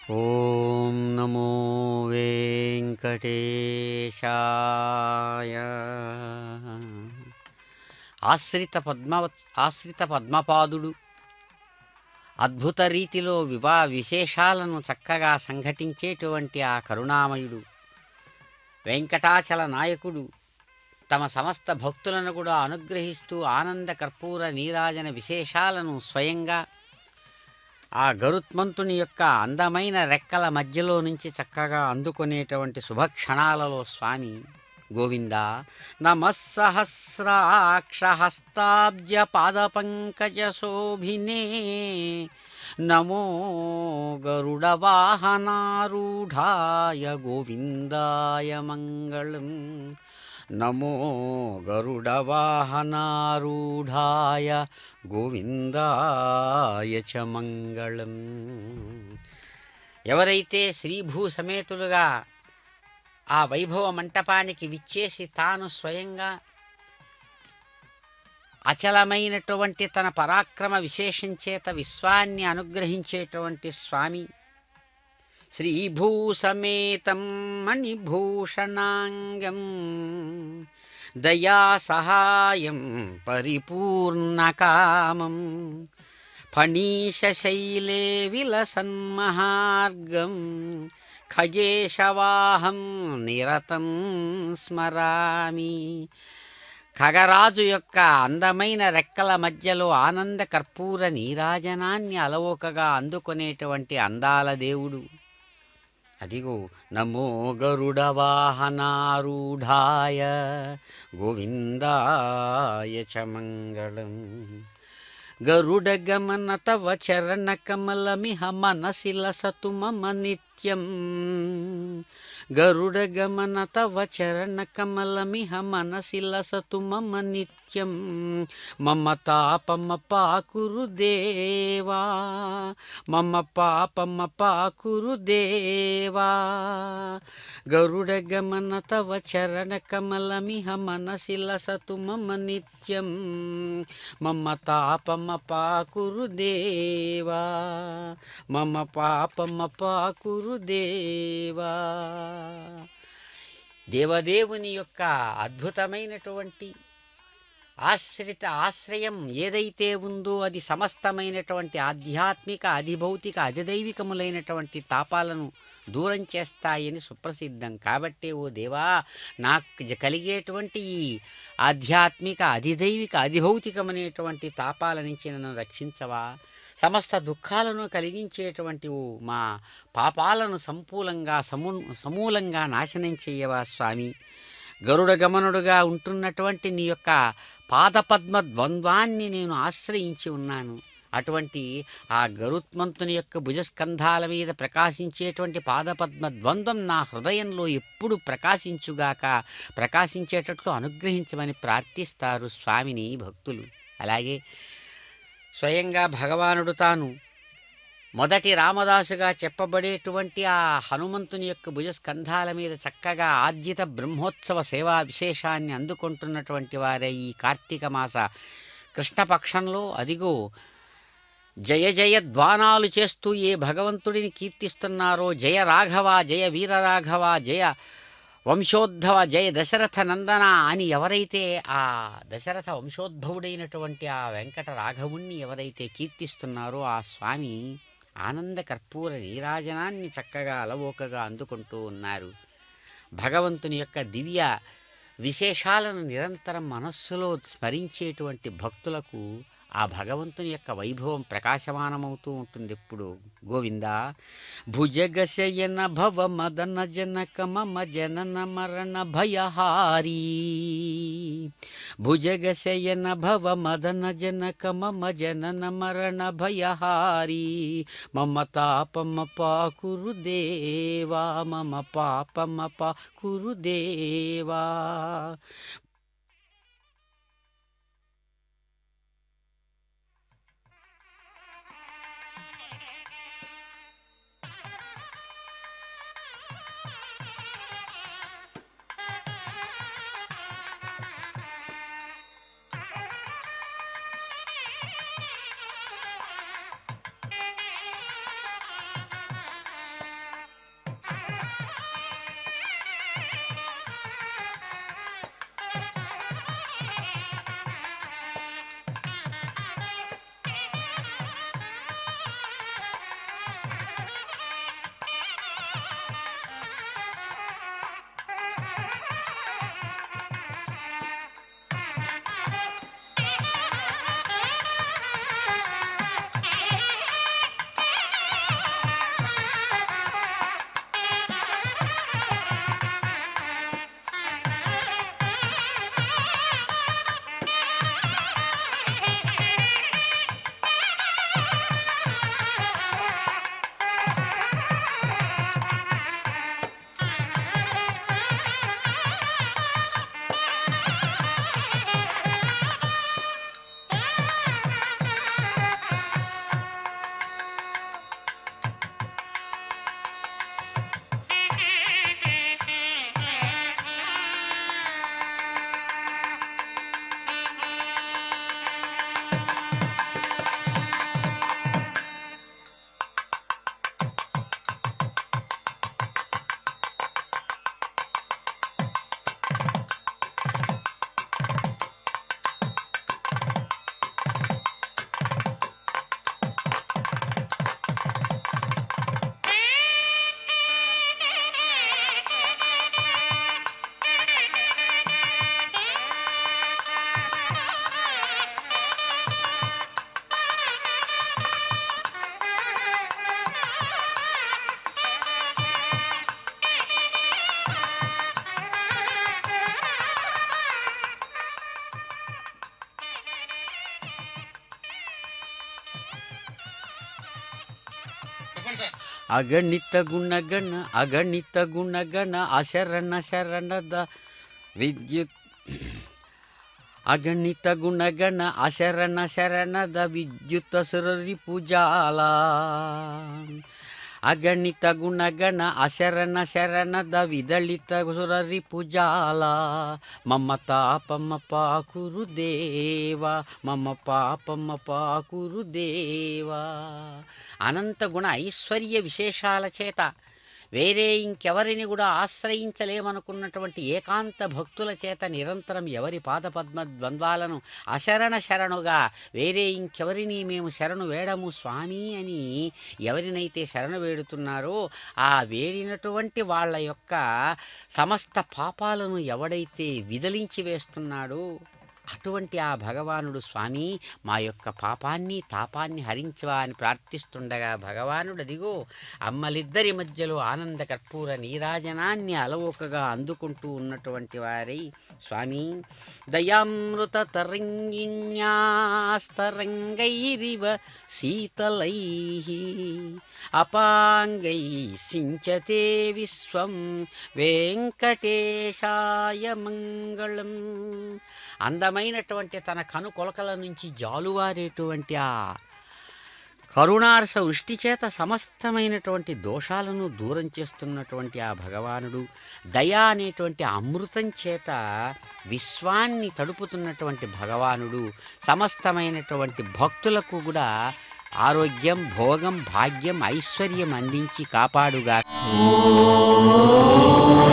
ఓం నమో వెంకటేశాయ ఆశ్రిత పద్మ ఆశ్రిత పద్మపాదుడు అద్భుత రీతిలో వివా విశేషాలను చక్కగా సంఘటించేటువంటి ఆ కరుణామయుడు వెంకటాచల నాయకుడు తమ సమస్త భక్తులను కూడా అనుగ్రహిస్తూ ఆనంద కర్పూర నీరాజన విశేషాలను స్వయంగా ఆ గరుత్మంతుని యొక్క అందమైన రెక్కల మధ్యలో నుంచి చక్కగా అందుకునేటువంటి శుభక్షణాలలో స్వామి గోవింద నమస్సహస్రాక్షహస్తాబ్జ పాదపంకజ శోభినే నమో గరుడవాహనారూఢాయ గోవిందాయ మంగళం నమో గరుడవాహనారూఢాయ గోవిందాయ చ మంగళం ఎవరైతే శ్రీభూ సమేతులుగా ఆ వైభవ మంటపానికి విచ్చేసి తాను స్వయంగా అచలమైనటువంటి తన పరాక్రమ విశేషం చేత విశ్వాన్ని అనుగ్రహించేటువంటి స్వామి శ్రీభూసమేతం మణిభూషణాంగం దయా సహాయం పరిపూర్ణకామం ఫణీశైలే విలసన్మహార్గం ఖగేశవాహం నిరతం స్మరామి ఖగరాజు యొక్క అందమైన రెక్కల మధ్యలో ఆనంద కర్పూర నీరాజనాన్ని అలవోకగా అందుకునేటువంటి అందాల దేవుడు అదిగో నమో గరుడ వాహనారూఢాయ గోవిందాయ చ మంగళం గరుడ గమన తవ చరణ కమలమిహ మనసి లసతు మమ నిత్యం గరుడ గమన తవ చరణ కమలమిహ మనసి లసతు మమ నిత్యం మమ తాపమ పాకురు దేవా మమ పాపమ పాకురు దేవా గరుడ గమన తవ చరణ కమలమిహ మనసి లసతు మమ నిత్యం మమ తాపమ పాకురు దేవా మమ పాపమ పాకురు దేవా దేవదేవుని యొక్క అద్భుతమైనటువంటి ఆశ్రిత ఆశ్రయం ఏదైతే ఉందో అది సమస్తమైనటువంటి ఆధ్యాత్మిక అధిభౌతిక అధిదైవికములైనటువంటి తాపాలను దూరం చేస్తాయని సుప్రసిద్ధం కాబట్టే ఓ దేవా నాకు జ- కలిగేటువంటి ఈ ఆధ్యాత్మిక అధిదైవిక అధిభౌతికమైనటువంటి తాపాల నుంచి నన్ను రక్షించవా సమస్త దుఃఖాలను కలిగించేటువంటి ఓ మా పాపాలను సంపూలంగా సమూ సమూలంగా నాశనం చేయవా స్వామి గరుడ గమనుడుగా ఉంటున్నటువంటి నీ యొక్క పాదపద్మ ద్వంద్వాన్ని నేను ఆశ్రయించి ఉన్నాను అటువంటి ఆ గరుత్మంతుని యొక్క భుజస్కంధాల మీద ప్రకాశించేటువంటి పాదపద్మ ద్వంద్వం నా హృదయంలో ఎప్పుడు ప్రకాశించుగాక ప్రకాశించేటట్లు అనుగ్రహించమని ప్రార్థిస్తారు స్వామిని భక్తులు అలాగే స్వయంగా భగవానుడు తాను మొదటి రామదాసుగా చెప్పబడేటువంటి ఆ హనుమంతుని యొక్క భుజస్కంధాల మీద చక్కగా ఆర్జిత బ్రహ్మోత్సవ సేవా విశేషాన్ని అందుకుంటున్నటువంటి వారే ఈ కార్తీక మాస కృష్ణపక్షంలో అదిగో జయ జయ ధ్వానాలు చేస్తూ ఏ భగవంతుడిని కీర్తిస్తున్నారో జయ రాఘవ జయ వీరరాఘవ జయ వంశోద్ధవ జయ దశరథ నందన అని ఎవరైతే ఆ దశరథ వంశోద్భవుడైనటువంటి ఆ వెంకట రాఘవుణ్ణి ఎవరైతే కీర్తిస్తున్నారో ఆ స్వామి ఆనంద కర్పూర నీరాజనాన్ని చక్కగా అలవోకగా అందుకుంటూ ఉన్నారు భగవంతుని యొక్క దివ్య విశేషాలను నిరంతరం మనస్సులో స్మరించేటువంటి భక్తులకు ఆ భగవంతుని యొక్క వైభవం ప్రకాశమానమవుతూ ఉంటుంది ఎప్పుడు గోవింద భుజగశయన భవ మదన జనక మమ జనన మరణ భయహారీ భుజగశయన భవ మదన జనక మమ జనన మరణ భయహారీ మమ తాపమ పాకురు దేవా మమ పాపమ పాకురు దేవా ಅಗಣಿತ ಗುಣಗಣ ಅಗಣಿತ ಗುಣಗಣ ಅಶರಣ ಶರಣದ ವಿದ್ಯುತ್ ಅಗಣಿತ ಗುಣಗಣ ಅಶರಣ ಶರಣದ ವಿದ್ಯುತ್ ಸುರರಿ ಪೂಜಾಲ ಅಗಣಿತ ಗುಣಗಣ ಅಶರಣ ಶರಣದ ವಿದಳಿತ ಸುರರಿ ಪೂಜಾಲ మమ తాపమ పాకురు దేవా మమ పాపమ పాకురు దేవా అనంత గుణ ఐశ్వర్య విశేషాల చేత వేరే ఇంకెవరిని కూడా ఆశ్రయించలేమనుకున్నటువంటి ఏకాంత భక్తుల చేత నిరంతరం ఎవరి పాదపద్మ ద్వంద్వాలను అశరణ శరణుగా వేరే ఇంకెవరిని మేము శరణు వేడము స్వామి అని ఎవరినైతే శరణు వేడుతున్నారో ఆ వేడినటువంటి వాళ్ళ యొక్క సమస్త పాపాలను ఎవడైతే విదలించి వేస్తున్నాడో అటువంటి ఆ భగవానుడు స్వామి మా యొక్క పాపాన్ని తాపాన్ని హరించవా అని ప్రార్థిస్తుండగా భగవానుడు అదిగో అమ్మలిద్దరి మధ్యలో ఆనంద కర్పూర నీరాజనాన్ని అలవోకగా అందుకుంటూ ఉన్నటువంటి వారై స్వామి దయామృత తరంగిణ్యాస్తరంగైరివ శీతలై అపాంగై సించతే విశ్వం వెంకటేశాయ మంగళం అందమైనటువంటి తన కను కొలకల నుంచి జాలువారేటువంటి ఆ కరుణారస వృష్టి చేత సమస్తమైనటువంటి దోషాలను దూరం చేస్తున్నటువంటి ఆ భగవానుడు దయా అనేటువంటి అమృతం చేత విశ్వాన్ని తడుపుతున్నటువంటి భగవానుడు సమస్తమైనటువంటి భక్తులకు కూడా ఆరోగ్యం భోగం భాగ్యం ఐశ్వర్యం అందించి కాపాడుగా ఓం